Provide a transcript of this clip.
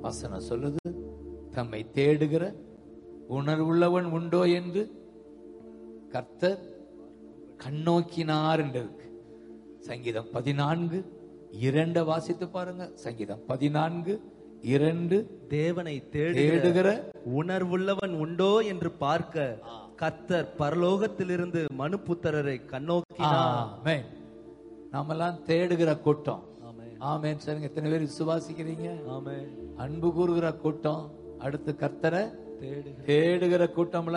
வசனம் சொல்லுது தம்மை தேடுகிற உணர்வுள்ளவன் உண்டோ என்று கர்த்தர் கண்ணோக்கினார் என்று இருக்கு சங்கீதம் பதினான்கு இரண்ட வாசித்து பாருங்க சங்கீதம் பதினான்கு இரண்டு தேவனை தேடுகிற தேடுகிற உணர்வுள்ளவன் உண்டோ என்று பார்க்க கர்த்தர் பரலோகத்திலிருந்து மனுபுத்திரரை கண்ணோக்கினார் ஆமென் நாமெல்லாம் தேடுகிற கூட்டம் ஆமென். ஆமென் சொல்லுங்க எத்தனை பேர் விசுவாசிக்கிறீங்க ஆமென் அன்பு கூறுகிற கூட்டம் அடுத்து கர்த்தரை தேடுகிற தேடுகிற கூட்டம்